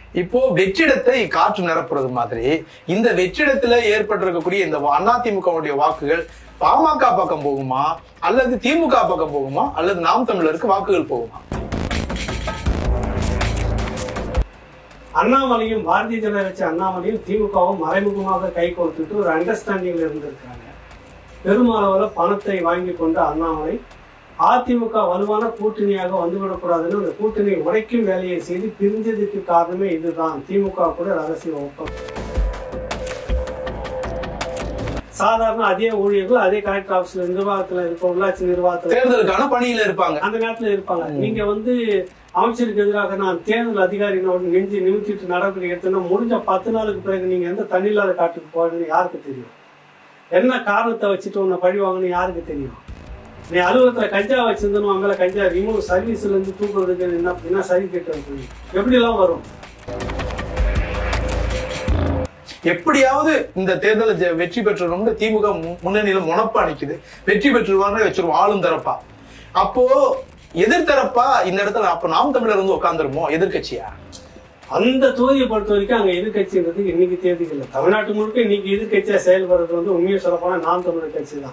இப்போ வெற்றிடத்தை காற்று நிரப்புறது மாதிரி இந்த வெற்றிடத்துல ஏற்பட்டிருக்கக்கூடிய இந்த அதிமுகவுடைய வாக்குகள் பாமக பக்கம் போகுமா அல்லது திமுக பக்கம் போகுமா அல்லது நாம் தமிழருக்கு வாக்குகள் போகுமா அண்ணாமலையும் பாரதிய ஜனதா கட்சி அண்ணாமலையும் திமுகவும் மறைமுகமாக கை கோர்த்துட்டு ஒரு அண்டர்ஸ்டாண்டிங்ல இருந்திருக்காங்க பெருமளவுல பணத்தை வாங்கி கொண்ட அண்ணாமலை அதிமுக வலுவான கூட்டணியாக வந்துவிடக்கூடாதுன்னு அந்த கூட்டணி உடைக்கும் வேலையை செய்து பிரிஞ்சதுக்கு காரணமே இதுதான் திமுக கூட ரகசிய ஒப்பந்தம் சாதாரண அதே ஊழியர்கள் அதே கலெக்டர் ஆபீஸ்ல நிர்வாகத்துல இருக்க உள்ளாட்சி நிர்வாகத்துல தேர்தலுக்கான பணியில இருப்பாங்க அந்த நேரத்துல இருப்பாங்க நீங்க வந்து அமைச்சருக்கு எதிராக நான் தேர்தல் அதிகாரினோட நெஞ்சு நிமித்திட்டு நடவடிக்கை எடுத்தேன்னா முடிஞ்ச பத்து நாளுக்கு பிறகு நீங்க எந்த தண்ணி இல்லாத காட்டுக்கு போறதுன்னு யாருக்கு தெரியும் என்ன காரணத்தை வச்சுட்டு உன்னை பழி வாங்கன்னு யாருக்கு தெரியும் நீ அலுவலகத்துல கஞ்சா வச்சிருந்தனும் அவங்கள கஞ்சா ரிமூவ் சர்வீஸ்ல இருந்து தூக்குறதுக்கு என்ன என்ன சரி கேட்டு எப்படி எல்லாம் வரும் எப்படியாவது இந்த தேர்தலை ஜெ- வெற்றி பெற்றணும்னு திமுக மு- முன்னணியில முனப்பா நிக்குது வெற்றி பெற்றுருவாங்க வச்சிருவோம் ஆளும் தரப்பா அப்போ எதிர்த்தரப்பா இந்த இடத்துல அப்ப நாம் தமிழர் வந்து உட்காந்துருமோ எதிர்க்கட்சியா அந்த தொகுதியை பொறுத்த வரைக்கும் அங்க எதிர்கட்சின்றது இன்னைக்கு தேதிக்கு இல்லை தமிழ்நாட்டு முழுக்க இன்னைக்கு எதிர்கட்சியா செயல்படுறது வந்து உண்மையை சொல்லப்போனா நாம் தமிழர் கட்சி தான்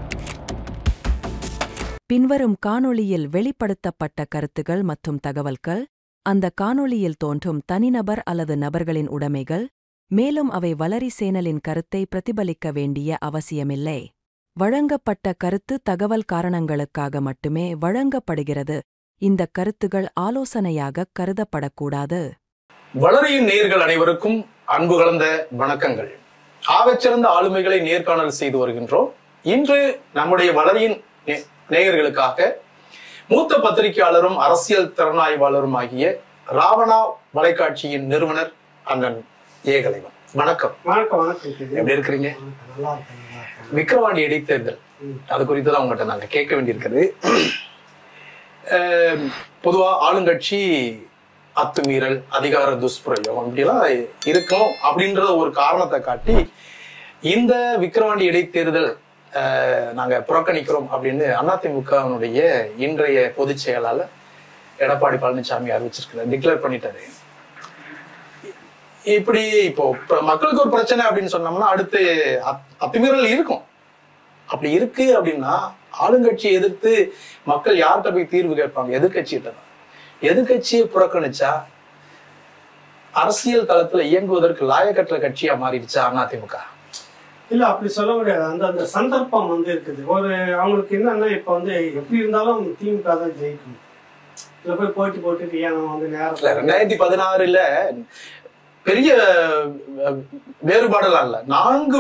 பின்வரும் காணொளியில் வெளிப்படுத்தப்பட்ட கருத்துகள் மற்றும் தகவல்கள் அந்த காணொளியில் தோன்றும் தனிநபர் அல்லது நபர்களின் உடைமைகள் மேலும் அவை வளரி சேனலின் கருத்தை பிரதிபலிக்க வேண்டிய அவசியமில்லை வழங்கப்பட்ட கருத்து தகவல் காரணங்களுக்காக மட்டுமே வழங்கப்படுகிறது இந்த கருத்துகள் ஆலோசனையாக கருதப்படக்கூடாது வளரியின் நேர்கள் அனைவருக்கும் அன்பு கலந்த வணக்கங்கள் ஆகச்சிறந்த ஆளுமைகளை நேர்காணல் செய்து வருகின்றோம் இன்று நம்முடைய வளரியின் நே- நேயர்களுக்காக மூத்த பத்திரிகையாளரும் அரசியல் திறனாய்வாளரும் ஆகிய ராவணா வலைக்காட்சியின் நிறுவனர் அண்ணன் ஏகலைவன் வணக்கம் வணக்கம் வணக்கம் கேது. எப்படி இருக்கிறீங்க வணக்கம், நல்லா இருக்கேன் நல்லா இருக்கேன் விக்கிரவாண்டி இடைத்தேர்தல் ம். அது குறித்து தான் உங்கள்கிட்ட நாங்க கேட்க வேண்டியிருக்கிறது அஹ், பொதுவா ஆளுங்கட்சி அத்துமீறல் அதிகார துஷ்பிரயோகம் இப்படிலாம் இருக்கும் அப்படின்றத ஒரு காரணத்தை காட்டி இந்த விக்கிரவாண்டி இடைத்தேர்தல் அஹ், நாங்க புறக்கணிக்கிறோம் அப்படின்னு அதிமுகவினுடைய இன்றைய பொதுச் செயலாளர் எடப்பாடி பழனிசாமி அறிவிச்சிருக்கிறார் டிக்ளேர் பண்ணிட்டாரு இப்படி இப்போ இப்ப மக்களுக்கு ஒரு பிரச்சனை அப்படின்னு சொன்னோம்னா அடுத்து அத்- அத்துமீறல் இருக்கும் அப்படி இருக்கு அப்படின்னா ஆளுங்கட்சியை எதிர்த்து மக்கள் யார்கிட்ட போய் தீர்வு கேட்பாங்க எதிர்கட்சிகிட்ட தான் எதிர்கட்சியை புறக்கணிச்சா அரசியல் களத்துல இயங்குவதற்கு லாயக்கற்ற கட்சியா மாறிடுச்சா அதிமுக இல்ல அப்படி சொல்ல முடியாது அந்த அந்த சந்தர்ப்பம் வந்து இருக்குது ஒரு அவங்களுக்கு என்னன்னா இப்ப வந்து எப்படி இருந்தாலும் திமுக தான் ஜெயிக்கும் இதுல போய் போட்டி போட்டுட்டு ஏன் நம்ம வந்து இல்ல நேரம் ரெண்டாயிரத்தி பதினாறுல பெரிய அஹ், வேறுபாடெல்லாம் இல்ல நான்கு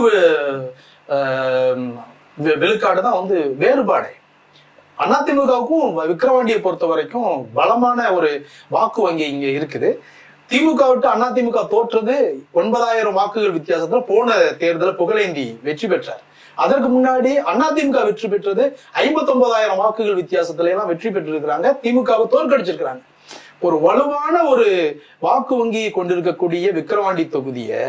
அஹ், வெ- விழுக்காடு தான் வந்து வேறுபாடு அதிமுகவுக்கும் விக்கிரவாண்டியை பொறுத்த வரைக்கும் பலமான ஒரு வாக்கு வங்கி இங்க இருக்குது திமுக விட்டு அதிமுக தோற்றது ஒன்பதாயிரம் வாக்குகள் வித்தியாசத்துல போன தேர்தலில் புகழேந்தி வெற்றி பெற்றார் அதற்கு முன்னாடி அதிமுக வெற்றி பெற்றது ஐம்பத்தொன்பதாயிரம் வாக்குகள் வித்தியாசத்துல எல்லாம் வெற்றி பெற்றிருக்கிறாங்க திமுகவை தோற்கடிச்சிருக்கிறாங்க ஒரு வலுவான ஒரு வாக்கு வங்கியை கொண்டிருக்கக்கூடிய விக்கிரவாண்டி தொகுதியை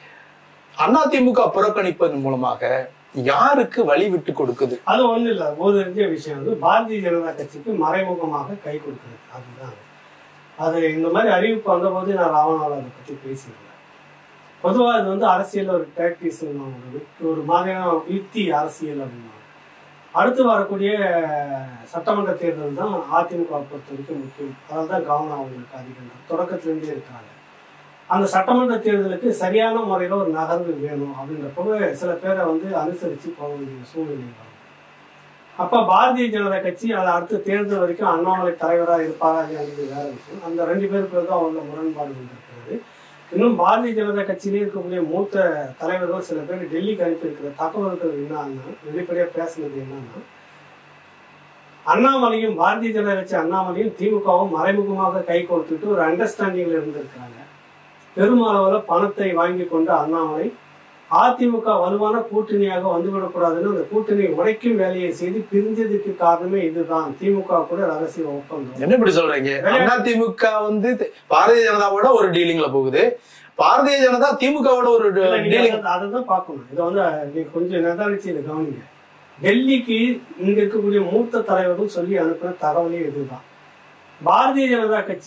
அதிமுக புறக்கணிப்பதன் மூலமாக யாருக்கு வழி விட்டு கொடுக்குது அது ஒண்ணு இல்ல ஒரு பெரிய விஷயம் வந்து பாரதிய ஜனதா கட்சிக்கு மறைமுகமாக கை கொடுக்கிறது அதுதான் அது இந்த மாதிரி அறிவிப்பு வந்தபோது நான் ராவணாவில் அதை பத்தி பேசியிருந்தேன் பொதுவா இது வந்து அரசியல் ஒரு டாக்டிஸ் ஒரு மாதிரியான யுக்தி அரசியல் அப்படின்னா அடுத்து வரக்கூடிய சட்டமன்ற தேர்தல் தான் அதிமுக பொறுத்த வரைக்கும் முக்கியம் அதில் தான் கவனம் அவங்களுக்கு அதிகம் தான். தொடக்கத்திலிருந்தே இருக்காங்க அந்த சட்டமன்ற தேர்தலுக்கு சரியான முறையில் ஒரு நகர்வு வேணும் அப்படின்றப்போ சில பேரை வந்து அனுசரித்து போக வேண்டிய சூழ்நிலை வரும் அப்போ பாரதிய ஜனதா கட்சி அதை அடுத்த தேர்தல் வரைக்கும் அண்ணாமலை தலைவராக இருப்பாரா இல்லையாங்கிறது வேற விஷயம் அந்த ரெண்டு பேருக்கு தான் உள்ள முரண்பாடு இருக்கிறது இன்னும் பாரதிய ஜனதா கட்சியிலே இருக்கக்கூடிய மூத்த தலைவர்கள் சில பேர் டெல்லிக்கு அனுப்பியிருக்கிற தகவல்கள் என்னன்னா வெளிப்படையாக பேசுனது என்னன்னா அண்ணாமலையும் பாரதிய ஜனதா கட்சி அண்ணாமலையும் திமுகவும் மறைமுகமாக கை கோர்த்துட்டு ஒரு அண்டர்ஸ்டாண்டிங்ல இருந்திருக்கிறாங்க பெருமளவுல பணத்தை வாங்கி கொண்ட அண்ணாமலை அதிமுக வலுவான கூட்டணியாக வந்துவிடக்கூடாதுன்னு அந்த கூட்டணி உடைக்கும் வேலையை செய்து பிரிஞ்சதுக்கு காரணமே இதுதான் திமுக கூட ரகசிய ஒப்பந்தம் என்ன இப்படி சொல்றீங்க அதிமுக வந்து தி- பாரதிய ஜனதாவோட ஒரு டீலிங்ல போகுது பாரதிய ஜனதா திமுகவோட ஒரு இல்ல, நீங்க டீலிங் அதை- அதை தான் பார்க்கணும் இதை வந்து நீங்க கொஞ்சம் நிதானிச்சு இதை கவனிங்க டெல்லிக்கு இங்க இருக்கக்கூடிய மூத்த தலைவர்கள் சொல்லி அனுப்பின தகவலே இதுதான் பாரதிய ஜனதா கட்சியும்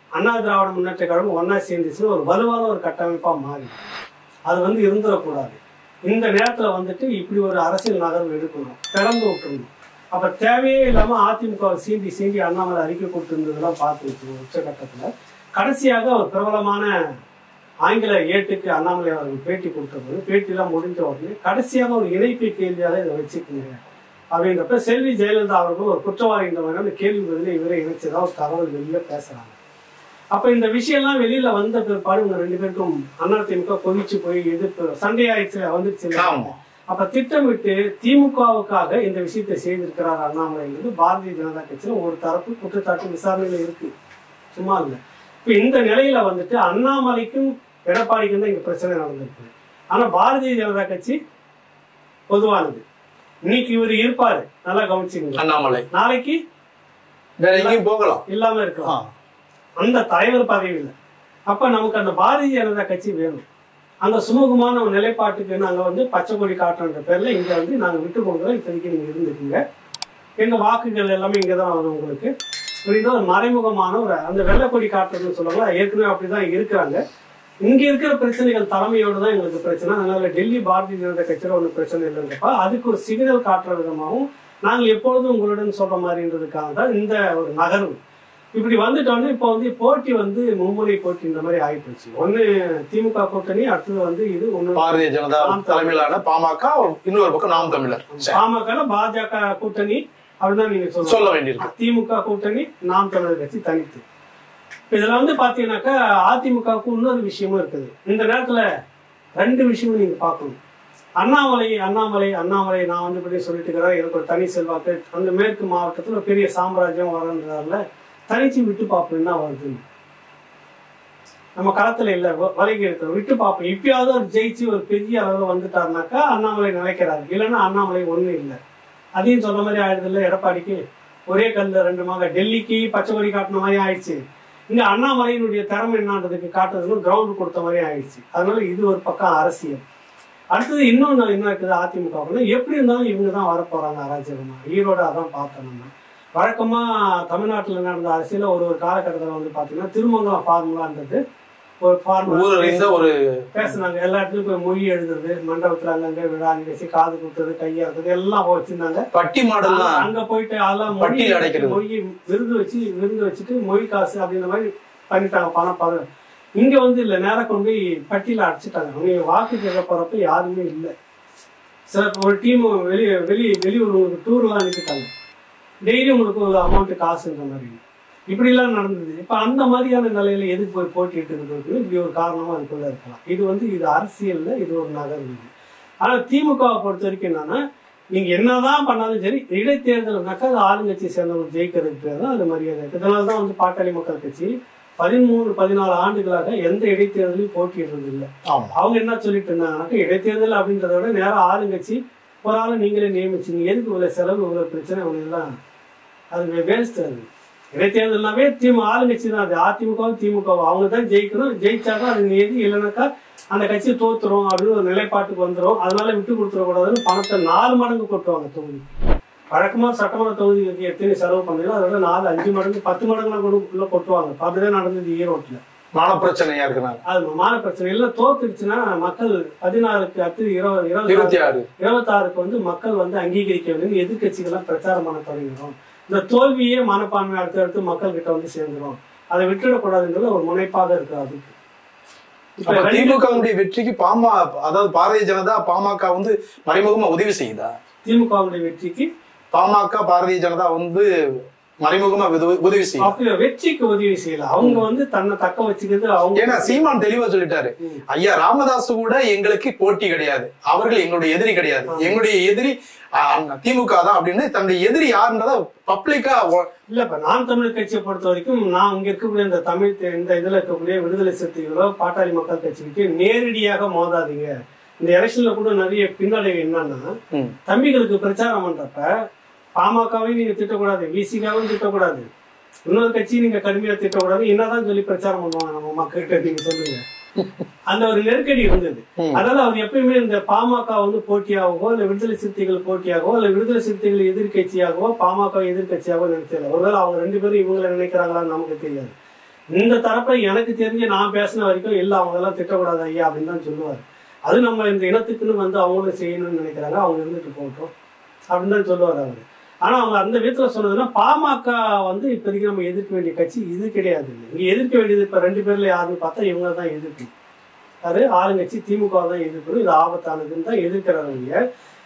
அண்ணா திராவிட முன்னேற்ற கழகம் ஒன்னா சேர்ந்துச்சு ஒரு வலுவான ஒரு கட்டமைப்பா மாறி அது வந்து இருந்துடக்கூடாது இந்த நேரத்துல வந்துட்டு இப்படி ஒரு அரசியல் நகர்வு எடுக்கணும் திறந்து விட்டுருணும் அப்ப தேவையே இல்லாம அதிமுக சீண்டி சீண்டி அண்ணாமலை அறிக்கை கொடுத்திருந்ததெல்லாம் பார்த்து வச்சு உச்சகட்டத்துல கடைசியாக ஒரு பிரபலமான ஆங்கில ஏட்டுக்கு அண்ணாமலை அவர்கள் பேட்டி கொடுத்தபோது பேட்டிலாம் முடிஞ்ச உடனே கடைசியாக ஒரு இணைப்பு கேள்வியாக இதை வச்சுக்கோங்க அப்படின்றப்ப செல்வி ஜெயலலிதா அவர்கள் ஒரு குற்றவாளி இந்த மாதிரி அந்த கேள்வி பதில இவரை இணைச்சதா ஒரு தகவல் வெளியில பேசுறாங்க அப்ப இந்த விஷயம்லாம் வெளியில வந்த பிற்பாடு உங்க ரெண்டு பேருக்கும் அதிமுக கொதிச்சு போய் எதிர்ப்பு சண்டை ஆயிடுச்சு வந்துருச்சு இல்லையா? ஆமா. அப்ப திட்டமிட்டு திமுகவுக்காக இந்த விஷயத்தை செய்திருக்கிறார் அண்ணாமலைங்கிறது பாரதிய ஜனதா கட்சியில ஒரு தரப்பு குற்றச்சாட்டு விசாரணையில இருக்கு சும்மா இல்ல இப்ப இந்த நிலையில வந்துட்டு அண்ணாமலைக்கும் எடப்பாடிக்கும் தான் இங்க பிரச்சனை நடந்திருக்கு ஆனா பாரதிய ஜனதா கட்சி பொதுவானது இன்னைக்கு இவர் இருப்பாரு நல்லா கவனிச்சுக்கோங்க அண்ணாமலை நாளைக்கு வேற எங்கேயும் போகலாம் இல்லாம ஆ. இருக்கலாம் அந்த தலைவர் பதவி இல்லை அப்ப நமக்கு அந்த பாரதிய ஜனதா கட்சி வேணும் அந்த சுமூகமான ஒரு நிலைப்பாட்டுக்கு நாங்க வந்து பச்சை கொடி காட்டுன்ற பேர்ல இங்க வந்து நாங்க விட்டு கொடுக்குறோம் இப்போதைக்கு நீங்க இருந்துக்குங்க எங்க வாக்குகள் எல்லாமே இங்க தான் வரும் உங்களுக்கு இப்படிதான் ஒரு மறைமுகமான ஒரு அந்த வெள்ளைக்கொடி காட்டுறதுன்னு சொல்லுவாங்களா ஏற்கனவே அப்படிதான் இருக்கிறாங்க இங்க இருக்கிற பிரச்சனைகள் தலைமையோடு தான் எங்களுக்கு பிரச்சனை அதனால டெல்லி பாரதிய ஜனதா கட்சியில ஒன்றும் பிரச்சனை இல்லைன்றப்ப அதுக்கு ஒரு சிக்னல் காட்டுற விதமாகவும் நாங்கள் எப்பொழுதும் உங்களுடன் சொல்ற மாதிரின்றதுக்காக தான் இந்த ஒரு நகர்வு இப்படி வந்துட்டோன்னே இப்போ வந்து போட்டி வந்து மும்முனை போட்டி இந்த மாதிரி ஆயிப்போச்சு ஒண்ணு திமுக கூட்டணி அடுத்தது வந்து இது ஒண்ணு பாரதிய ஜனதா தலைமையிலான பாமக இன்னொரு பக்கம் நாம் தமிழர் சரி. பாமக பாஜக கூட்டணி அப்படிதான் நீங்க சொல்லணும் சொல்ல வேண்டியிருக்கு திமுக கூட்டணி நாம் தமிழர் கட்சி தனித்து இப்ப இதுல வந்து பாத்தீங்கன்னாக்கா அதிமுகவுக்கு இன்னொரு விஷயமும் இருக்குது இந்த நேரத்துல ரெண்டு விஷயமும் நீங்க பார்க்கணும் அண்ணாமலை அண்ணாமலை அண்ணாமலை நான் வந்து இப்படி சொல்லிட்டு இருக்கிறேன் எனக்கு ஒரு தனி செல்வாக்கு அந்த மேற்கு மாவட்டத்துல ஒரு பெரிய சாம்ராஜ்யம் வரன்றதால தனிச்சு விட்டு பார்ப்போம் என்ன வருதுன்னு நம்ம களத்துல இல்ல வ- வலைக்கு இருக்கிறோம் விட்டு பார்ப்போம் இப்பயாவது ஒரு ஜெயிச்சு ஒரு பெரிய அளவுல வந்துட்டாருனாக்கா அண்ணாமலை நினைக்கிறாரு இல்லைன்னா அண்ணாமலை ஒண்ணும் இல்லை அதையும் சொன்ன மாதிரி ஆயிடுது இல்ல எடப்பாடிக்கு ஒரே கல்ல ரெண்டு மாங்க டெல்லிக்கு பச்சை கொடி காட்டின மாதிரி ஆயிடுச்சு இங்க அண்ணாமலையினுடைய திறமை என்னன்றதுக்கு காட்டுறதுக்கு கிரவுண்ட் கொடுத்த மாதிரி ஆயிடுச்சு அதனால இது ஒரு பக்கம் அரசியல் அடுத்தது இன்னொன்று என்ன இருக்குது அதிமுக எப்படி இருந்தாலும் இவங்க தான் வரப்போறாங்க அராஜகமா ஈரோட அதான் பார்த்தோம் நம்ம வழக்கமா தமிழ்நாட்டுல நடந்த அரசியல ஒரு ஒரு காலகட்டத்தில் வந்து பாத்தீங்கன்னா திருமங்கலம் ஃபார்முலான்றது ஒரு ஃபார்முலா ஊரறிந்த ஒரு பேசுனாங்க எல்லா இடத்துலயும் போய் மொழி எழுதுறது மண்டபத்துல அங்கங்க விழா நிகழ்ச்சி காது குத்துறது கையாடுறது எல்லாம் வச்சிருந்தாங்க பட்டி மாடல்லாம் அங்க போயிட்டு அதெல்லாம் மொழி பட்டியல் அடைக்கிறது. மொழி விருது வச்சு விருந்து வச்சுட்டு மொழி காசு அப்படின்ற மாதிரி பண்ணிட்டாங்க பணம் பதவி இங்க வந்து இல்ல நேரா கொண்டு போய் பட்டியல அடிச்சுட்டாங்க அவங்க வாக்கு கேட்க போறப்ப யாருமே இல்ல சில ஒரு டீம் வெளி வெளி வெளியூர் உங்களுக்கு டூர்லாம் அனுப்பிட்டாங்க டெய்லி உங்களுக்கு ஒரு அமௌண்ட் காசுன்ற மாதிரி இப்படி எல்லாம் நடந்தது இப்ப அந்த மாதிரியான நிலையில எதுக்கு போய் போட்டிட்டு இருக்கிறதுக்கு இப்படி ஒரு காரணமா அதுக்குள்ள இருக்கலாம் இது வந்து இது அரசியல்ல இது ஒரு நகர்வு இது. ஆனா திமுகவை பொறுத்த வரைக்கும் என்னன்னா நீங்க என்னதான் பண்ணாலும் சரி இடைத்தேர்தல்னாக்கா அது ஆளுங்கட்சியை சேர்ந்தவங்க ஜெயிக்கிறதுக்கு பேர் தான் அது மரியாதை இருக்கு இதனால தான் வந்து பாட்டாளி மக்கள் கட்சி பதிமூணு பதினாலு ஆண்டுகளாக எந்த இடைத்தேர்தலையும் போட்டியிடுறது இல்லை ஆமா அவங்க என்ன சொல்லிட்டு இருந்தாங்கன்னாக்கா இடைத்தேர்தல் அப்படின்றத விட நேரா ஆளுங்கட்சி ஒரு ஆளை நீங்களே நியமிச்சீங்க எதுக்கு இவ்வளவு செலவு இவ்வளவு பிரச்சனை இவ்வளவு எல்லாம் அது வேஸ்ட் அது இடைத்தேர்தல்னாவே திமுக ஆளுங்கட்சி தான் அது அதிமுகவும் திமுகவும் அவங்க தான் ஜெயிக்கணும் ஜெயிச்சாதான் அது நீதி இல்லைனாக்கா அந்த கட்சி தோத்துரும் அப்படின்னு ஒரு நிலைப்பாட்டுக்கு வந்துரும் அதனால விட்டு கொடுத்துடக்கூடாதுன்னு பணத்தை நாலு மடங்கு கொட்டுவாங்க தொகுதி வழக்கமா சட்டமன்ற தொகுதிக்கு எத்தனை செலவு பண்ணீங்களோ அதோட நாலு அஞ்சு மடங்கு பத்து மடங்குலாம் கூட உள்ள கொட்டுவாங்க அப்படிதான் நடந்தது ஈரோட்டில் மான பிரச்சனையா இருக்கிறாங்க அது மான பிரச்சனை இல்லை தோத்துடுச்சுன்னா மக்கள் பதினாறுக்கு அடுத்து இருபது இருபது இருபத்தி ஆறு இருபத்தாறுக்கு வந்து மக்கள் வந்து அங்கீகரிக்க வேண்டும் எதிர்கட்சிகள்லாம் பிரச்சாரம் பண்ண தொடங்கிடும் இந்த தோல்வியே மனப்பான்மை அடுத்து அடுத்து மக்கள் கிட்ட வந்து சேர்ந்துரும் அதை விட்டுடக்கூடாதுன்றது ஒரு முனைப்பாக இருக்கு அதுக்கு இப்ப அப்ப ரெண்டு- திமுகவுடைய வெற்றிக்கு பாமா அதாவது பாரதிய ஜனதா பாமக வந்து மறைமுகமா உதவி செய்யுதா திமுகவுடைய வெற்றிக்கு பாமக பாரதிய ஜனதா வந்து மறைமுகமா உதவி- உதவி செய்யுது அப்படி வெற்றிக்கு உதவி செய்யல அவங்க வந்து தன்னை தக்க வச்சுக்கிறது அவங்க ஏன்னா சீமான் தெளிவா சொல்லிட்டாரு ம். ஐயா ராமதாஸ் கூட எங்களுக்கு போட்டி கிடையாது அவர்கள் எங்களுடைய எதிரி கிடையாது எங்களுடைய எதிரி ஆஹ், திமுக தான் அப்படின்னு தன்னுடைய எதிரி யாருன்றத பப்ளிக்கா இல்ல இப்ப நான் தமிழ் கட்சியை பொறுத்த வரைக்கும் நான் இங்க இருக்கக்கூடிய இந்த தமிழ் தெ- இந்த இதுல இருக்கக்கூடிய விடுதலை சிறுத்தைகளோ பாட்டாளி மக்கள் கட்சிக்கு நேரடியாக மோதாதீங்க இந்த எலெக்ஷன்ல கூட நிறைய பின்னடைவு என்னன்னா தம்பிகளுக்கு பிரச்சாரம் பண்றப்ப பாமகவையும் நீங்க திட்டக்கூடாது விசிகாவும் திட்டக்கூடாது இன்னொரு கட்சி நீங்க கடுமையா திட்டக்கூடாது என்னதான் சொல்லி பிரச்சாரம் பண்ணுவாங்க நம்ம மக்கள்கிட்ட நீங்க சொல்லுங்க அந்த ஒரு நெருக்கடி இருந்தது ம். அதனால அவர் எப்பயுமே இந்த பாமக வந்து போட்டியாகவோ இல்ல விடுதலை சிறுத்தைகள் போட்டியாகவோ இல்ல விடுதலை சிறுத்தைகள் எதிர்க்கட்சியாகவோ பாமக எதிர்க்கட்சியாகவோ நினைச்சல ஒருவேளை அவங்க ரெண்டு பேரும் இவங்களை நினைக்கிறாங்களான்னு நமக்கு தெரியாது இந்த தரப்புல எனக்கு தெரிஞ்சு நான் பேசின வரைக்கும் இல்ல அவங்க எல்லாம் திட்டக்கூடாது ஐயா அப்படின்னு தான் சொல்லுவாரு அது நம்ம இந்த இனத்துக்குன்னு வந்து அவங்களும் செய்யணும்னு நினைக்கிறாங்க அவங்க இருந்துட்டு போகட்டும் அப்படின்னு தான் சொல்லுவார் அவரு ஆனா அவங்க அந்த விதத்துல சொன்னதுன்னா பாமக வந்து இப்போதைக்கு நம்ம எதிர்க்க வேண்டிய கட்சி இது கிடையாது இங்க எதிர்க்க வேண்டியது இப்ப ரெண்டு பேர்ல யாருன்னு பார்த்தா இவங்க தான் எதிர்க்கணும் அது ஆளுங்கட்சி திமுக தான் எதிர்க்கணும் இது ஆபத்தானதுன்னு தான் எதிர்க்கிறாங்க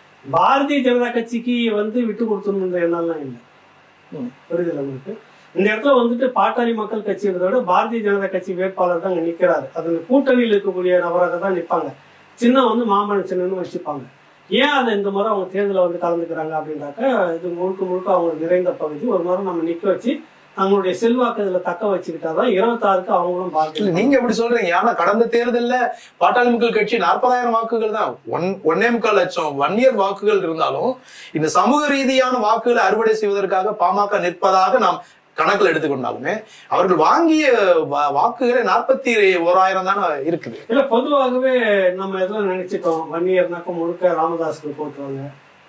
பாரதிய ஜனதா கட்சிக்கு வந்து விட்டு கொடுத்தணுன்ற எண்ணம்லாம் இல்லை ம். புரியுதுல உங்களுக்கு இந்த இடத்துல வந்துட்டு பாட்டாளி மக்கள் கட்சின்றத விட பாரதிய ஜனதா கட்சி வேட்பாளர் தான் அங்க நிக்கிறாரு அது இந்த கூட்டணியில் இருக்கக்கூடிய நபராக தான் நிற்பாங்க சின்னம் வந்து மாமன் சின்னன்னு வச்சுப்பாங்க ஏன் அதை இந்த முறை அவங்க தேர்தலில் வந்து கலந்துக்கிறாங்க அப்படின்னாக்க இது முழுக்க முழுக்க அவங்க நிறைந்த பகுதி ஒரு முறை நம்ம நிக்க வச்சு தங்களுடைய செல்வாக்கு இதுல தக்க வச்சுக்கிட்டாதான் இருபத்தாறுக்கு அவங்களும் இல்ல பாதிக்கும் நீங்க எப்படி சொல்றீங்க ஆனா கடந்த தேர்தல்ல பாட்டாளி மக்கள் கட்சி நாற்பதாயிரம் வாக்குகள் தான் ஒன் ஒன்னே முக்கால் லட்சம் ஒன் இயர் வாக்குகள் இருந்தாலும் இந்த சமூக ரீதியான வாக்குகளை அறுவடை செய்வதற்காக பாமக நிற்பதாக நாம் கணக்கில் எடுத்துக்கொண்டாலுமே அவர்கள் வாங்கிய வா- வாக்குகளே நாற்பத்தி ஓராயிரம் தானே இருக்குது இல்ல பொதுவாகவே நம்ம எல்லாம் நினைச்சிட்டோம் வன்னியர்னாக்க முழுக்க ராமதாஸுக்கு போட்டுருவாங்க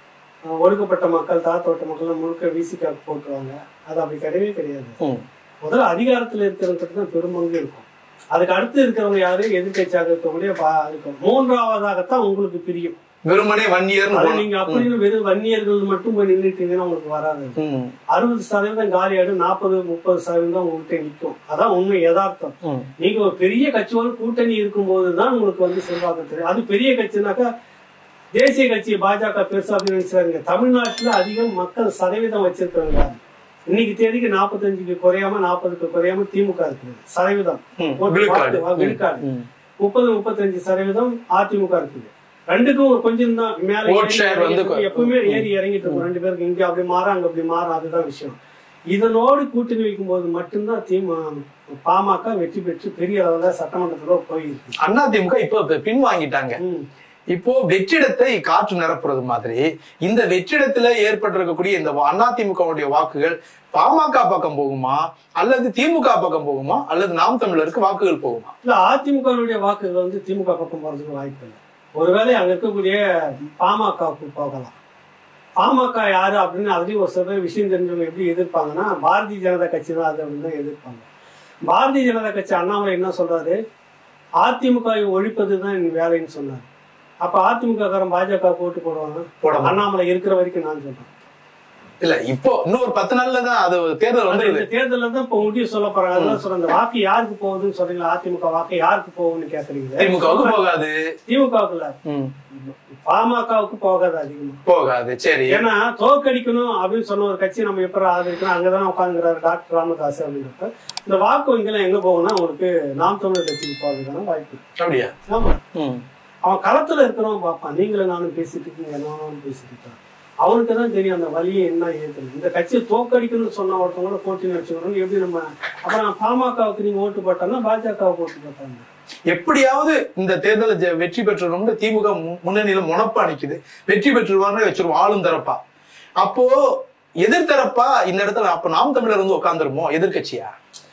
அஹ் ஒடுக்கப்பட்ட மக்கள் தாத்தோட்ட மக்கள் முழுக்க விசிகாக்கு போட்டுருவாங்க அது அப்படி கிடையவே கிடையாது ம். முதல்ல அதிகாரத்துல இருக்கிறவங்களுக்கு தான் பெரும்பங்கு இருக்கும் அதுக்கு அடுத்து இருக்கிறவங்க யாரு எதிர்கட்சியாக இருக்கக்கூடிய பா- இருக்கும் மூன்றாவதாகத்தான் உங்களுக்கு பிரியும் வெறுமனே ஒன் இயர் அது நீங்க அப்படின்னு வெறும் வன்னியர்கள் மட்டும் போய் நின்றுட்டீங்கன்னா உங்களுக்கு வராது அறுபது சதவீதம் காலியாயிடும் நாற்பது முப்பது சதவீதம் உங்கள்கிட்ட நிற்கும் அதான் உண்மை யதார்த்தம் நீங்க ஒரு பெரிய கட்சியோட கூட்டணி இருக்கும்போது தான் உங்களுக்கு வந்து செல்வாக்கு தெரியும் அது பெரிய கட்சினாக்கா தேசிய கட்சி பாஜக பெருசா அப்படின்னு நினைச்சாருங்க தமிழ்நாட்டுல அதிகம் மக்கள் சதவீதம் வச்சிருக்கிறவங்க யாரு? இன்னைக்கு தேதிக்கு நாற்பத்தஞ்சுக்கு குறையாம நாற்பதுக்கு குறையாம திமுக இருக்குது சதவீதம் விழுக்காடு வாக்கு- விழுக்காடு முப்பது முப்பத்தஞ்சு சதவீதம் அதிமுக இருக்குது ரெண்டுக்கும் ஒரு கொஞ்சம் தான் மேல Vote ஏறி share வந்து இறங்கிட்டு எப்பவுமே ஏறி இறங்கிட்டு இருக்கும் ரெண்டு பேருக்கு இங்க அப்படி மாறும் அங்க அப்படி மாறும் அதுதான் விஷயம் இதனோடு கூட்டணி வைக்கும்போது மட்டும்தான் திமு பாமக வெற்றி பெற்று பெரிய அளவுல சட்டமன்றத்துல போயிருக்கு அதிமுக இப்போ பின் வாங்கிட்டாங்க ம். இப்போ வெற்றிடத்தை காற்று நிரப்புறது மாதிரி இந்த வெற்றிடத்துல ஏற்பட்டிருக்கக்கூடிய இந்த அதிமுகவுடைய வாக்குகள் பாமக பக்கம் போகுமா அல்லது திமுக பக்கம் போகுமா அல்லது நாம் தமிழருக்கு வாக்குகள் போகுமா இல்ல அதிமுகவுடைய வாக்குகள் வந்து திமுக பக்கம் போறதுக்கு வாய்ப்பு இல்லை ஒருவேளை அங்க இருக்கக்கூடிய பாமகவுக்கு போகலாம் பாமக யாரு அப்படின்னு அதுலயும் ஒரு சில பேர் விஷயம் தெரிஞ்சவங்க எப்படி எதிர்ப்பாங்கன்னா பாரதிய ஜனதா கட்சி தான் அது அப்படின்னு தான் எதிர்ப்பாங்க பாரதிய ஜனதா கட்சி அண்ணாமலை என்ன சொல்றாரு அதிமுகவை ஒழிப்பது தான் என் வேலைன்னு சொன்னாரு அப்ப அதிமுக காரன் பாஜக போட்டு போடுவாங்க போட மாட்டாங்க. அண்ணாமலை இருக்கிற வரைக்கும் நான் சொல்றேன் இல்ல இப்போ இன்னும் ஒரு பத்து நாள்ல தான் அது தேர்தல் அந்த வந்துருது இந்த தேர்தல்ல தான் இப்ப முடிவு சொல்ல போறாங்க அதான் சொல்றேன் இந்த வாக்கு யாருக்கு போகுதுன்னு சொல்றீங்களா அதிமுக வாக்கு யாருக்கு போகுதுன்னு கேக்குறீங்க திமுகவுக்கு போகாது திமுகவுக்கு இல்ல ம். பாமகவுக்கு போகாது அதிகமா போகாது சரி ஏன்னா தோற்கடிக்கணும் அப்படின்னு சொன்ன ஒரு கட்சி நம்ம எப்படி ஆதரிக்கணும் அங்கதான் உட்காந்துக்கிறாரு டாக்டர் ராமதாஸ் அப்படின்றப்ப இந்த வாக்கு வங்கிலாம் எங்க போகும்னா உங்களுக்கு நாம் தமிழர் கட்சிக்கு போறதுக்கான வாய்ப்பு இருக்கு. அப்படியா ஆமா ம். அவன் களத்துல இருக்கிறவன் பார்ப்பான் நீங்களும் நானும் பேசிட்டு இருக்கீங்க நானும் பேசிட்டு இருக்கேன் அவனுக்கு தான் தெரியும் அந்த வழியை என்ன ஏத்துன்னு இந்த கட்சியை தோற்கடிக்கணும்னு சொன்ன ஒருத்தவங்கள போட்டி வச்சுக்கணும் எப்படி நம்ம அப்புறம் பாமகவுக்கு நீங்க ஓட்டு போட்டாங்கன்னா பாஜகவுக்கு ஓட்டு போட்டாங்க எப்படியாவது இந்த தேர்தலை ஜெ- வெற்றி பெற்றணும்னு திமுக மு- முன்னணியில முனப்பா நிக்குது வெற்றி பெற்றுருவான்னு வச்சிருவோம் ஆளும் தரப்பா அப்போ எதிர்த்தரப்பா இந்த இடத்துல அப்ப நாம் தமிழர் வந்து உட்காந்துருமோ எதிர்க்கட்சியா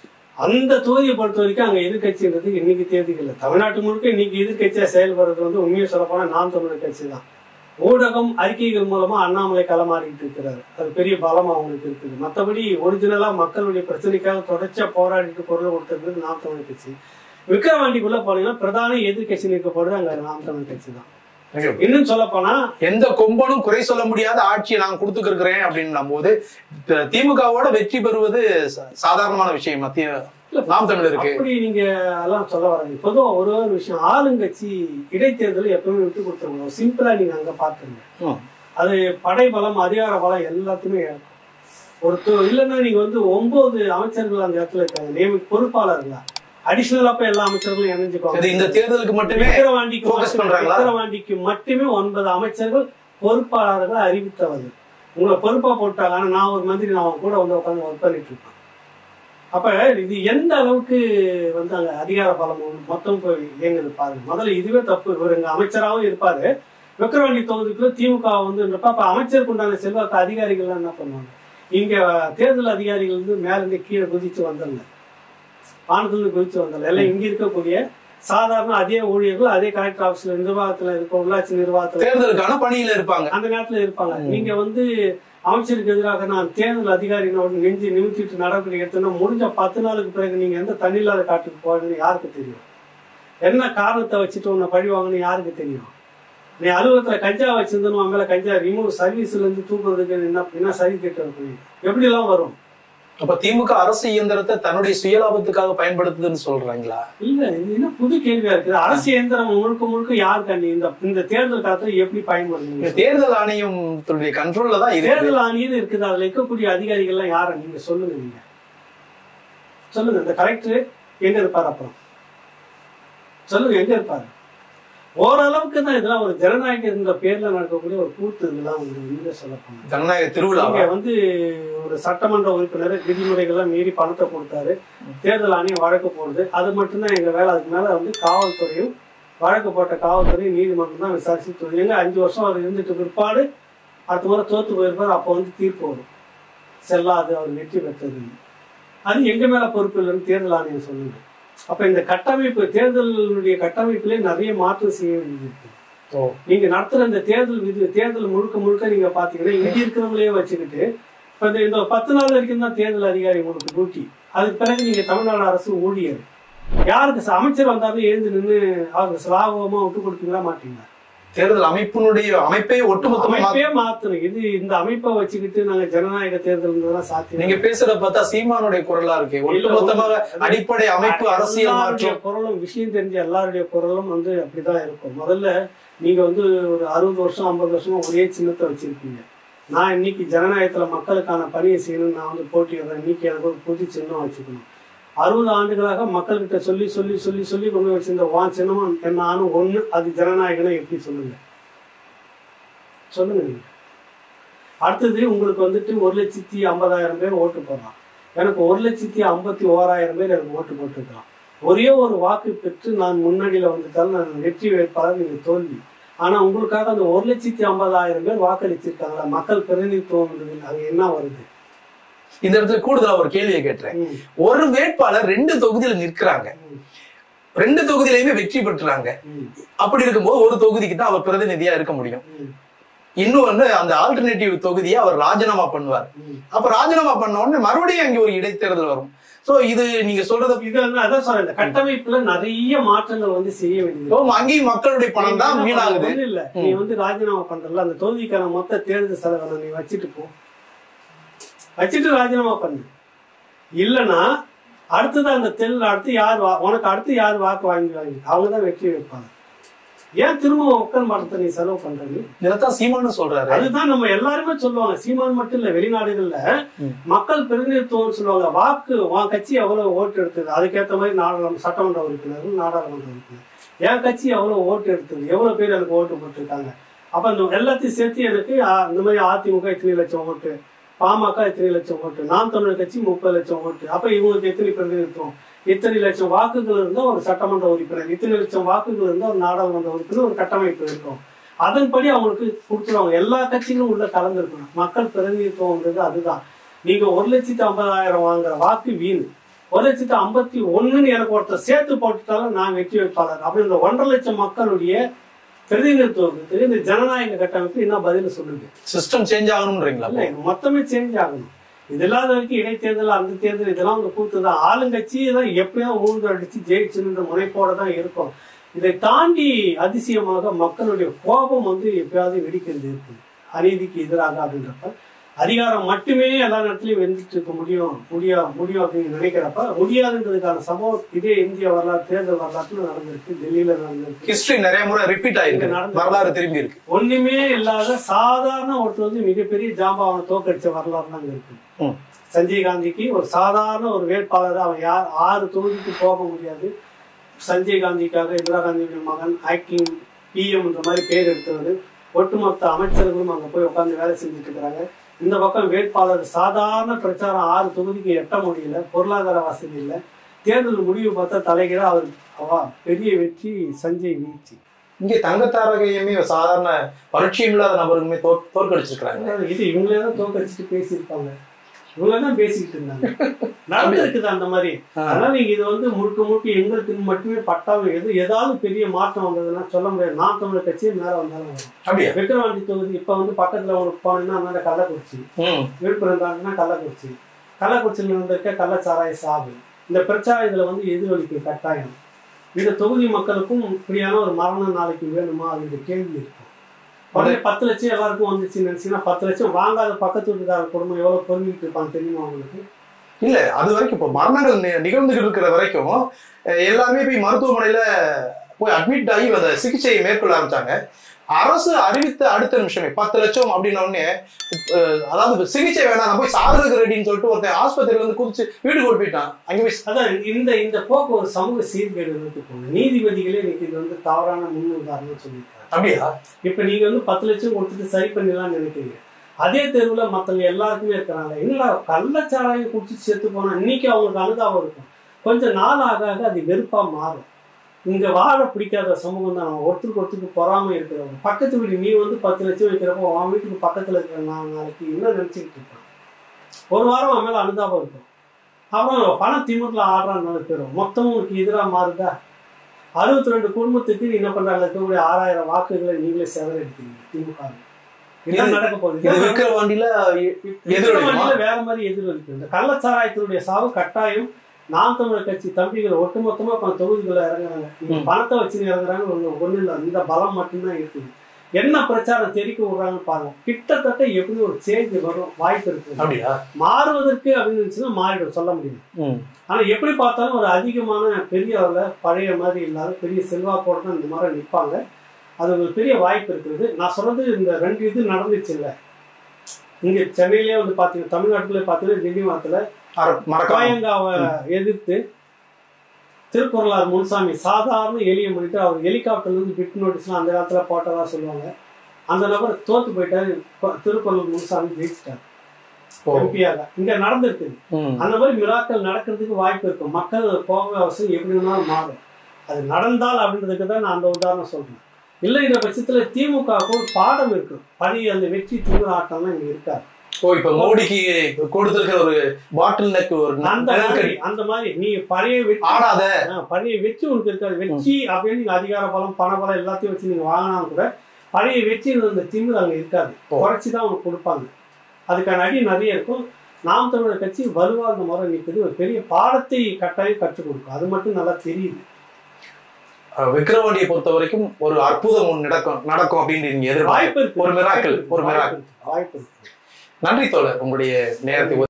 அந்த தொகுதியை பொறுத்த வரைக்கும் அங்க எதிர்கட்சின்றது இன்னைக்கு தேதிக்கு இல்லை தமிழ்நாட்டு முழுக்க இன்னைக்கு எதிர்கட்சியா செயல்படுறது வந்து உண்மையை சொல்ல போனா நாம் தமிழர் கட்சி தான் ஊடகம் அறிக்கைகள் மூலமா அண்ணாமலை களமாடிட்டு இருக்கிறாரு அது பெரிய பலம் அவங்களுக்கு இருக்குது மற்றபடி ஒரிஜினலா மக்களுடைய பிரச்சனைக்காக தொடர்ச்சியா போராடிட்டு குரல் கொடுத்திருக்கிறது நாம் தமிழர் கட்சி விக்கிரவாண்டிக்குள்ள போனீங்கன்னா பிரதான எதிர்கட்சி நிற்கப்படுறது அங்க நாம் தமிழர் கட்சி தான் இன்னும் சொல்ல போனா எந்த கொம்பனும் குறை சொல்ல முடியாத ஆட்சியை நான் கொடுத்துக்கிறேன் அப்படின்னும் போது த- திமுகவோட வெற்றி பெறுவது ச- சாதாரணமான விஷயம் மத்திய நாம் தமிழருக்கு அப்படி நீங்க எல்லாம் சொல்ல வராங்க பொதுவா ஒரு ஒரு விஷயம் ஆளுங்கட்சி இடைத்தேர்தலை எப்பவுமே விட்டு கொடுத்துருக்கணும் சிம்பிளா நீங்க அங்க பாத்துருங்க ம். அது படை பலம் அதிகார பலம் எல்லாத்தையுமே இழக்கும். ஒரு து- இல்லைன்னா நீங்க வந்து ஒன்பது அமைச்சர்கள் அந்த இடத்துல இருக்காங்க நியமி பொறுப்பாளர்களா அடிஷனலா போய் எல்லா அமைச்சர்களும் இது இணைஞ்சுக்கோங்க இந்த தேர்தலுக்கு மட்டுமே விக்கிரவாண்டிக்கு focus மட்டுமே- பண்றாங்களா? விக்கிரவாண்டிக்கு மட்டுமே ஒன்பது அமைச்சர்கள் பொறுப்பாளர்கள் அறிவித்தவர்கள் உங்களை பொறுப்பா போட்டாங்க ஆனா நான் ஒரு மந்திரி நான் அவங்க கூட வந்து உட்காந்து ஒர்க் பண்ணிட்டு இருப்பேன் அப்ப இது எந்த அளவுக்கு வந்து அங்க அதிகார பலம் மொத்தம் போய் இயங்குது பாருங்க முதல்ல இதுவே தப்பு இவர் இங்க அமைச்சராகவும் இருப்பாரு விக்கிரவாண்டி தொகுதிக்குள்ள திமுக வந்து இருந்தப்ப அப்ப அமைச்சருக்கு உண்டான செல்வாக்கு அதிகாரிகள் என்ன பண்ணுவாங்க இங்க தேர்தல் அதிகாரிகள் வந்து மேல இருந்து கீழே குதிச்சு வந்தல வானத்துல இருந்து குதிச்சு வந்தல எல்லாம் இங்க இருக்கக்கூடிய சாதாரண அதே ஊழியர்கள் அதே கலெக்டர் ஆபீஸ்ல நிர்வாகத்துல இருக்க உள்ளாட்சி நிர்வாகத்துல தேர்தலுக்கான பணியில இருப்பாங்க அந்த நேரத்துல இருப்பாங்க ம். நீங்க வந்து அமைச்சருக்கு எதிராக நான் தேர்தல் அதிகாரிகளோட நெஞ்சு நிமித்திட்டு நடவடிக்கை எடுத்தோம்னா முடிஞ்ச பத்து நாளுக்கு பிறகு நீங்க எந்த தண்ணி இல்லாத காட்டுக்கு போறீங்கன்னு யாருக்கு தெரியும் என்ன காரணத்தை வச்சுட்டு உன்னை பழி வாங்கன்னு யாருக்கு தெரியும் நீ அலுவலகத்துல கஞ்சா வச்சிருந்தனும் அவன் மேல கஞ்சா ரிமூவ் சர்வீஸ்ல இருந்து தூக்குறதுக்கு என்ன என்ன சரி திட்டம் இருக்கு எப்படி எல்லாம் வரும் அப்ப திமுக அரசு இயந்திரத்தை தன்னுடைய சுயலாபத்துக்காக பயன்படுத்துதுன்னு சொல்றாங்களா இல்ல இது என்ன புது கேள்வியா இருக்குது அரசு இயந்திரம் முழுக்க முழுக்க யார் கண்ணி இந்த இந்த தேர்தல் காலத்துல எப்படி இந்த பயன்படுத்துங்க தேர்தல் ஆணையத்துடைய கண்ட்ரோல்ல தான் இருக்கு தேர்தல் ஆணையம் இருக்குது அதுல இருக்கக்கூடிய அதிகாரிகள் எல்லாம் யார நீங்க சொல்லுங்க நீங்க சொல்லுங்க இந்த கலெக்டர் எங்க இருப்பாரு அப்புறம் சொல்லுங்க எங்க இருப்பாரு ஓரளவுக்கு தான் இதெல்லாம் ஒரு ஜனநாயக இந்த பேர்ல நடக்கக்கூடிய ஒரு கூத்து இதெல்லாம் வந்து உண்மையிலே சொல்ல போனா ஜனநாயக திருவிழா இங்க வந்து ஒரு சட்டமன்ற உறுப்பினர் விதிமுறைகள்லாம் மீறி பணத்தை கொடுத்தாரு தேர்தல் ஆணையம் வழக்கு போடுது அது மட்டும்தான் எங்க வேலை அதுக்கு மேல வந்து காவல்துறையும் வழக்கு போட்ட காவல்துறையும் நீதிமன்றம் தான் விசாரிச்சு எங்க அஞ்சு வருஷம் அவர் இருந்துட்டு பிற்பாடு அடுத்த முறை தோத்து போயிருப்பார் அப்போ வந்து தீர்ப்பு வரும் செல்லாது அவர் வெற்றி பெற்றது அது எங்க மேல பொறுப்பு இல்லைன்னு தேர்தல் ஆணையம் சொல்லுங்க அப்ப இந்த கட்டமைப்பு தேர்தலுடைய கட்டமைப்பிலே நிறைய மாற்றம் செய்ய வேண்டியது இருக்கு ஓ. நீங்க நடத்துற இந்த தேர்தல் விதி தேர்தல் முழுக்க முழுக்க நீங்க பாத்தீங்கன்னா இங்க இருக்கிறவங்களே வச்சுக்கிட்டு இப்ப இந்த இந்த பத்து நாள் வரைக்கும் தான் தேர்தல் அதிகாரி உங்களுக்கு டியூட்டி அதுக்கு பிறகு நீங்க தமிழ்நாடு அரசு ஊழியர் யாருக்கு ச- அமைச்சர் வந்தாலும் எழுந்து நின்று அவங்க ஸ்லாபமா விட்டு கொடுப்பீங்களா மாட்டீங்களா தேர்தல் அமைப்பினுடைய அமைப்பை ஒட்டுமொத்தமா மாத்த- அமைப்பே மாத்தணும் இது இந்த அமைப்பை வச்சுக்கிட்டு நாங்க ஜனநாயக தேர்தல் சாத்தியம் நீங்க பேசுறத பார்த்தா சீமானுடைய குரலா இருக்கு ஒட்டுமொத்தமாக அடிப்படை அமைப்பு அரசியல் எல்லாருடைய மாற்றம் குரலும் விஷயம் தெரிஞ்ச எல்லாருடைய குரலும் வந்து அப்படிதான் இருக்கும் முதல்ல நீங்க வந்து ஒரு அறுபது வருஷம் ஐம்பது வருஷமா ஒரே சின்னத்தை வச்சிருக்கீங்க நான் இன்னைக்கு ஜனநாயகத்துல மக்களுக்கான பணியை செய்யணும்னு நான் வந்து போட்டியிடுறேன் இன்னைக்கு எனக்கு ஒரு புது சின்னம் வச்சுக்கணும் அறுபது ஆண்டுகளாக மக்கள்கிட்ட சொல்லி சொல்லி சொல்லி சொல்லி கொண்டு வச்சிருந்த வான் சின்னமும் என்ன ஆணும் ஒண்ணு அது ஜனநாயகனை எப்படி சொல்லுங்க சொல்லுங்க நீங்க அடுத்தது உங்களுக்கு வந்துட்டு ஒரு லட்சத்தி ஐம்பதாயிரம் பேர் ஓட்டு போடலாம் எனக்கு ஒரு லட்சத்தி ஐம்பத்தி ஓராயிரம் பேர் எனக்கு ஓட்டு போட்டிருக்கலாம் ஒரே ஒரு வாக்கு பெற்று நான் முன்னாடியில வந்துட்டாலும் நான் வெற்றி வேட்பாளர் நீங்க தோல்வி ஆனா உங்களுக்காக அந்த ஒரு லட்சத்தி ஐம்பதாயிரம் பேர் வாக்களிச்சிருக்காங்களா மக்கள் பிரதிநிதித்துவம் அங்க என்ன வருது இந்த இடத்துல கூடுதலா ஒரு கேள்வியை கேட்டுறேன் ம், ஒரு வேட்பாளர் ரெண்டு தொகுதியில நிற்கிறாங்க ம், ரெண்டு தொகுதியிலையுமே வெற்றி பெற்றுறாங்க ம், அப்படி இருக்கும்போது ஒரு தொகுதிக்கு தான் அவர் பிரதிநிதியா இருக்க முடியும் ம், இன்னொன்னு அந்த ஆல்டர்னேட்டிவ் தொகுதியை அவர் ராஜினாமா பண்ணுவார் ம். அப்ப ராஜினாமா பண்ண உடனே மறுபடியும் அங்கே ஒரு இடைத்தேர்தல் வரும் சோ இது நீங்க சொல்றத இது வந்து அதான் சொல்றேன் இந்த கட்டமைப்புல நிறைய மாற்றங்கள் வந்து செய்ய வேண்டியது இப்போ அங்கேயும் மக்களுடைய பணம் தான் நீ என்ன வீணாகுது பண்ண ஒண்ணும் இல்ல நீ வந்து ராஜினாமா பண்றல அந்த தொகுதிக்கான மொத்த தேர்தல் செலவை நீ வச்சுட்டு போ வச்சுட்டு ராஜினாமா பண்ணு இல்லனா அடுத்தது அந்த தெருல அடுத்து யார் வா- உனக்கு அடுத்து யார் வாக்கு வாங்கி வாங்கி அவங்க தான் வெற்றி வைப்பாங்க ஏன் திரும்ப மக்கள் மரத்தை நீ செலவு பண்றது இதைத்தான் சீமானு சொல்றாரு அதுதான் நம்ம எல்லாருமே சொல்லுவாங்க சீமான் மட்டும் இல்ல வெளிநாடுகள்ல ம். மக்கள் பிரதிநிதித்துவம் சொல்லுவாங்க வாக்கு உன் கட்சி எவ்வளவு ஓட்டு எடுத்தது அதுக்கேத்த மாதிரி நாடாளுமன்ற சட்டமன்ற உறுப்பினர் நாடாளுமன்ற உறுப்பினர் என் கட்சி எவ்வளவு ஓட்டு எடுத்தது எவ்வளவு பேர் எனக்கு ஓட்டு போட்டிருக்காங்க அப்ப இந்த எல்லாத்தையும் சேர்த்து எனக்கு ஆ, இந்த மாதிரி அதிமுக இத்தனை லட்சம் ஓட்டு பாமக இத்தனை லட்சம் ஓட்டு நாம் தமிழர் கட்சி முப்பது லட்சம் ஓட்டு அப்ப இவங்களுக்கு எத்தனை பிரதிநிதித்துவம் இத்தனை லட்சம் வாக்குகள் இருந்தா ஒரு சட்டமன்ற உறுப்பினர் இத்தனை லட்சம் வாக்குகள் இருந்தா ஒரு நாடாளுமன்ற உறுப்பினர் ஒரு கட்டமைப்பு இருக்கும் அதன்படி அவங்களுக்கு கொடுத்துருவாங்க எல்லா கட்சிகளும் உள்ள கலந்துருக்கணும் மக்கள் பிரதிநிதித்துவம்ன்றது அதுதான் நீங்க ஒரு லட்சத்தி ஐம்பதாயிரம் வாங்குற வாக்கு வீண் ஒரு லட்சத்தி ஐம்பத்தி ஒண்ணுன்னு எனக்கு ஒருத்தர் சேர்த்து போட்டுட்டாலும் நான் வெற்றி வேட்பாளர் அப்படி இந்த ஒன்றரை லட்சம் மக்களுடைய பிரதிநிதித்துவத்துக்கு இந்த ஜனநாயக கட்டமைப்பு என்ன பதில் சொல்லுது சிஸ்டம் சேஞ்ச் ஆகணும்ன்றீங்களா இல்ல இது மொத்தமே சேஞ்ச் ஆகணும் இது இல்லாத வரைக்கும் இடைத்தேர்தல் அந்த தேர்தல் இதெல்லாம் வந்து கூத்து தான் ஆளுங்கட்சி தான் எப்பயோ ஊழ்ந்து அடிச்சு ஜெயிச்சுன்ற முனைப்போட தான் இருக்கும் இதை தாண்டி அதிசயமாக மக்களுடைய கோபம் வந்து எப்பயாவது வெடிக்கிறது இருக்கு அநீதிக்கு எதிராக அப்படின்றப்ப அதிகாரம் மட்டுமே எல்லா நேரத்திலையும் வெந்துட்டு இருக்க முடியும் முடியா முடியும் அப்படின்னு நினைக்கிறப்ப முடியாதுன்றதுக்கான சம்பவம் இதே இந்திய வரலாறு தேர்தல் வரலாற்றுல நடந்திருக்கு டெல்லியில நடந்திருக்கு ஹிஸ்டரி நிறைய முறை ரிப்பீட் ஆயிருக்கு இது நடந்து- வரலாறு திரும்பி இருக்கு ஒண்ணுமே இல்லாத சாதாரண ஒருத்தர் வந்து மிகப்பெரிய ஜாம்பாவனை தோக்கடிச்ச வரலாறு தான் இருக்கு ம். சஞ்சய் காந்திக்கு ஒரு சாதாரண ஒரு வேட்பாளர் அவன் யார் ஆறு தொகுதிக்கு போக முடியாது சஞ்சய் காந்திக்காக இந்திரா காந்தியுடைய மகன் ஆக்டிங் பிஎம் இந்த மாதிரி பேர் எடுத்தவர் ஒட்டுமொத்த அமைச்சர்களும் அங்க போய் உட்கார்ந்து வேலை செஞ்சுட்டு இருக்கிறாங்க இந்த பக்கம் வேட்பாளர் சாதாரண பிரச்சாரம் ஆறு தொகுதிக்கு எட்ட முடியல பொருளாதார வசதி இல்லை தேர்தல் முடிவு பார்த்தா தலைகீழ அவர் அவா பெரிய வெற்றி சஞ்சய் வீழ்ச்சி இங்க தங்கத்தாரகையுமே சாதாரண பரிட்சயம் இல்லாத நபருக்குமே தோற்- தோற்கடிச்சிருக்காங்க இது இவங்களே தான் தோக்கடிச்சுட்டு பேசியிருப்பாங்க இவங்க தான் பேசிக்கிட்டு இருந்தாங்க நடந்திருக்குது அந்த மாதிரி ஆ. அதனால நீங்க இது வந்து முழுக்க முழுக்க எங்களுக்கு மட்டுமே பட்டாவும் எது ஏதாவது பெரிய மாற்றம் வந்ததுன்னா சொல்ல முடியாது நான் தமிழர் கட்சி மேல வந்தாலும் வரும் அப்படியா விக்கிரவாண்டி தொகுதி இப்ப வந்து பக்கத்துல உங்களுக்கு போனீங்கன்னா அந்த கள்ளக்குறிச்சி ம் விழுப்புரம் தாண்டினா கள்ளக்குறிச்சி கள்ளக்குறிச்சியில் இருந்திருக்க கள்ளச்சாராய சாவு இந்த பிரச்சாரம் இதுல வந்து எதிரொலிக்கும் கட்டாயம் இந்த தொகுதி மக்களுக்கும் இப்படியான ஒரு மரணம் நாளைக்கு வேணுமா அப்படின்ற கேள்வி இருக்கும் உடனே பத்து லட்சம் எல்லாருக்கும் வந்துச்சுன்னு நினைச்சீங்கன்னா பத்து லட்சம் வாங்காத பக்கத்து வீட்டுக்கார குடும்பம் எவ்வளவு பொருந்திட்டு இருப்பாங்க தெரியுமா உங்களுக்கு இல்ல அது வரைக்கும் இப்போ மரணங்கள் நி- நிகழ்ந்துகிட்டு இருக்கிற வரைக்கும் அஹ், எல்லாமே போய் மருத்துவமனையில போய் அட்மிட் ஆகி அந்த சிகிச்சையை மேற்கொள்ள ஆரம்பிச்சாங்க அரசு அறிவித்த அடுத்த நிமிஷமே பத்து லட்சம் அப்படின்ன உடனே அஹ், அதாவது இப்ப சிகிச்சை வேணாம் நான் போய் சாகுறதுக்கு ரெடின்னு சொல்லிட்டு ஒருத்தன் ஆஸ்பத்திரியில இருந்து குதிச்சு வீட்டுக்கு ஓடி போயிட்டான் அங்க போய் அதான் இந்த இந்த போக்கு ஒரு சமூக சீர்கேடு இருக்கு போகுது நீதிபதிகளே இன்னைக்கு இது வந்து தவறான முன் உதாரணம் சொல்லியிருக்காங்க அப்படியா இப்ப நீங்க வந்து பத்து லட்சம் கொடுத்துட்டு சரி பண்ணிடலாம்னு நினைக்கிறீங்க அதே தெருவுல மத்தவங்க எல்லாருக்குமே இருக்கிறாங்க இல்ல கள்ளச்சாராயம் குடிச்சு செத்து போனா இன்னைக்கு அவங்களுக்கு அனுதாபம் இருக்கும் கொஞ்சம் நாள் ஆக ஆக அது வெறுப்பா மாறும் இங்க வாழ பிடிக்காத சமூகம் தான் ஒருத்தருக்கு ஒருத்தருக்கு பொறாம இருக்கிறவங்க பக்கத்து வீடு நீ வந்து பத்து லட்சம் வைக்கிறப்போ உன் வீட்டுக்கு பக்கத்துல இருக்கிற நான் நாளைக்கு என்ன நினைச்சுக்கிட்டு இருப்பான் ஒரு வாரம் அவன் மேல அனுதாபம் இருக்கும் அப்புறம் பண திமுகல ஆடுறான் நாலு பேரும் மொத்தமும் உனக்கு எதிராக மாறுதா அறுபத்தி ரெண்டு குடும்பத்துக்கு என்ன பண்றாங்க இருக்கக்கூடிய ஆறாயிரம் வாக்குகளை நீங்களே சேதரிக்கிறீங்க திமுக இதுதான் இது- நடக்க போகுது இது இதுதான் விற்கிற வண்டியில எதிரொலிக்குமா? எதிர்வண்டியில வேற மாதிரி எதிரொலிக்கும் இந்த கள்ளச்சாராயத்தினுடைய சாவு கட்டாயம் நாம் தமிழர் கட்சி தம்பிகள் ஒட்டுமொத்தமா இப்ப தொகுதிக்குள்ள இறங்குறாங்க நீங்க ம். பணத்தை வச்சு இறங்குறாங்க ஒண்ணு ஒண்ணு இல்ல இந்த பலம் மட்டும்தான் இருக்குது என்ன பிரச்சாரம் தெரிவிக்க விடுறாங்கன்னு பாருங்க கிட்டத்தட்ட எப்படி ஒரு சேஞ்ச் வரும் வாய்ப்பு இருக்கு அப்படியா மாறுவதற்கு அப்படின்னு இருந்துச்சுன்னா மாறிடும் சொல்ல முடியும் ம். ஆனா எப்படி பார்த்தாலும் ஒரு அதிகமான பெரிய அளவுல பழைய மாதிரி இல்லாத பெரிய செல்வாக்கோட தான் இந்த மாதிரி நிற்பாங்க அது ஒரு பெரிய வாய்ப்பு இருக்குது நான் சொல்றது இந்த ரெண்டு இது நடந்துச்சு இல்ல இங்க சென்னையிலேயே வந்து பாத்தீங்கன்னா தமிழ்நாட்டுல பாத்தீங்கன்னா திண்டிவனத்துல அர- மறக்காம கோயங்காவை எதிர்த்து திருக்குறளார் முன்சாமி சாதாரண எளிய மனிதர் அவர் ஹெலிகாப்டர்ல இருந்து பிட் நோட்டீஸ்லாம் அந்த காலத்துல போட்டதா சொல்லுவாங்க அந்த நபர் தோத்து போயிட்டாரு கொ- திருக்குறள் முன்சாமி ஜெயிச்சிட்டார் ஓ. எம்பியாக இங்க நடந்திருக்கு ம். அந்த மாதிரி மிராக்கள் நடக்கிறதுக்கு வாய்ப்பு இருக்கும் மக்கள் போக அவசியம் எப்படி வேணாலும் மாறும் அது நடந்தால் அப்படின்றதுக்கு தான் நான் அந்த உதாரணம் சொல்றேன் இல்லை இந்த பட்சத்துல திமுகவுக்கு ஒரு பாடம் இருக்கு பழைய அந்த வெற்றி திமுக ஆட்டம்லாம் இங்க இருக்காது ஓ இப்ப மோடிக்கு கொடுத்திருக்கிற ஒரு பாட்டில் நெக் ஒரு அந்த மாதிரி நெருக்கடி அந்த மாதிரி நீ பழைய வெற்றி ஆடாத ஆ, பழைய வெற்றி உனக்கு இருக்காது வெற்றி அப்படின்னு நீங்க அதிகார பலம் பண பலம் எல்லாத்தையும் வச்சு நீங்க வாங்கினாலும் கூட பழைய வெற்றி அந்த திமிர் அங்க இருக்காது ஓ. குறைச்சி தான் உனக்கு கொடுப்பாங்க அதுக்கான அடி நிறைய இருக்கும் நாம் தமிழர் கட்சி வலுவா அந்த முறை நிற்குது ஒரு பெரிய பாடத்தை கட்டாயம் கற்றுக் கொடுக்கும் அது மட்டும் நல்லா தெரியுது அஹ், விக்ரவாண்டியை பொறுத்த வரைக்கும் ஒரு அற்புதம் ஒன்று நடக்கும் நடக்கும் அப்படின்னு நீங்க எதிர்பார்க்க வாய்ப்பு இருக்கு ஒரு miracle, ஒரு வாய்ப்பு miracle. இருக்கு, வாய்ப்பு இருக்கு நன்றி தோழர் உங்களுடைய நேரத்தை